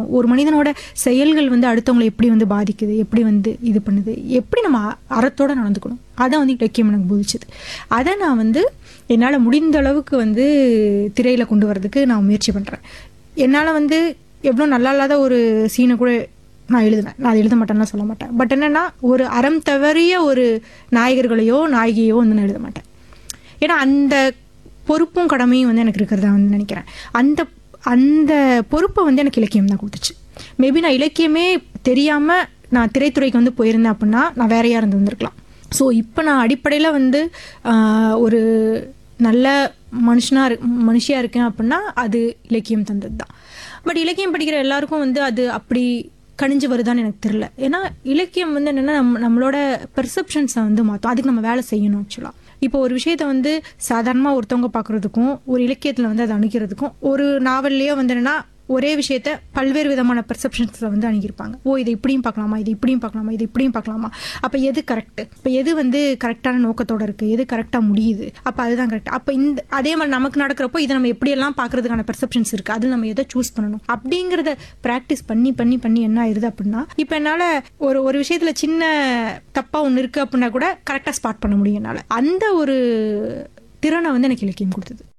ஒரு மனிதனோட செயல்கள் வந்து அடுத்தவங்களை எப்படி வந்து பாதிக்குது எப்படி வந்து இது பண்ணுது எப்படி நம்ம அ- அறத்தோட நடந்துக்கணும் அதை வந்து இலக்கியம் எனக்கு போதிச்சது அதை நான் வந்து என்னால் முடிந்த அளவுக்கு வந்து திரையில் கொண்டு வரதுக்கு நான் முயற்சி பண்ணுறேன் என்னால் வந்து எவ்வளோ நல்லா இல்லாத ஒரு சீனை கூட நான் எழுதுவேன் நான் அதை எழுத மாட்டேன்னு சொல்ல மாட்டேன் பட் என்னன்னா ஒரு அறம் தவறிய ஒரு நாயகர்களையோ நாயகியோ வந்து நான் எழுத மாட்டேன் ஏன்னா அந்த பொறுப்பும் கடமையும் வந்து எனக்கு இருக்கிறதா வந்து நினைக்கிறேன் அந்த அந்த பொறுப்பை வந்து எனக்கு இலக்கியம் தான் கொடுத்துச்சு மேபி நான் இலக்கியமே தெரியாமல் நான் திரைத்துறைக்கு வந்து போயிருந்தேன் அப்படின்னா நான் வேறையாக இருந்து வந்திருக்கலாம் ஸோ இப்போ நான் அடிப்படையில் வந்து ஆஹ், ஒரு நல்ல மனுஷனாக இரு மனுஷியாக இருக்கேன் அப்படின்னா அது இலக்கியம் தந்தது தான் பட் இலக்கியம் படிக்கிற எல்லாருக்கும் வந்து அது அப்படி கணிஞ்சு வருதான்னு எனக்கு தெரியல ஏன்னா இலக்கியம் வந்து என்னென்னா நம்ம நம்மளோட பெர்செப்ஷன்ஸை வந்து மாற்றும் அதுக்கு நம்ம வேலை செய்யணும் ஆக்சுவலாக இப்போ ஒரு விஷயத்த வந்து சாதாரணமாக ஒருத்தவங்க பார்க்குறதுக்கும் ஒரு இலக்கியத்தில் வந்து அதை அணுகிறதுக்கும் ஒரு நாவல்லையோ வந்து என்னன்னா ஒரே விஷயத்த பல்வேறு விதமான பெர்செப்ஷன்ஸில் வந்து அணுகியிருப்பாங்க ஓ இதை இப்படியும் பார்க்கலாமா இது இப்படியும் பார்க்கலாமா இது இப்படியும் பார்க்கலாமா அப்போ எது கரெக்ட் இப்போ எது வந்து கரெக்டான நோக்கத்தோட இருக்குது எது கரெக்டாக முடியுது அப்போ அதுதான் கரெக்ட் அப்போ இந்த அதே மாதிரி நமக்கு நடக்கிறப்போ இதை நம்ம எப்படியெல்லாம் பார்க்கறதுக்கான பெர்செப்ஷன்ஸ் இருக்குது அதில் நம்ம எதை சூஸ் பண்ணணும் அப்படிங்கிறத ப்ராக்டிஸ் பண்ணி பண்ணி பண்ணி என்ன ஆயிருது அப்படின்னா இப்போ என்னால் ஒரு ஒரு விஷயத்தில் சின்ன தப்பாக ஒன்று இருக்குது அப்படின்னா கூட கரெக்டாக ஸ்பாட் பண்ண முடியும் என்னால் அந்த ஒரு திறனை வந்து எனக்கு இலக்கியம் கொடுத்தது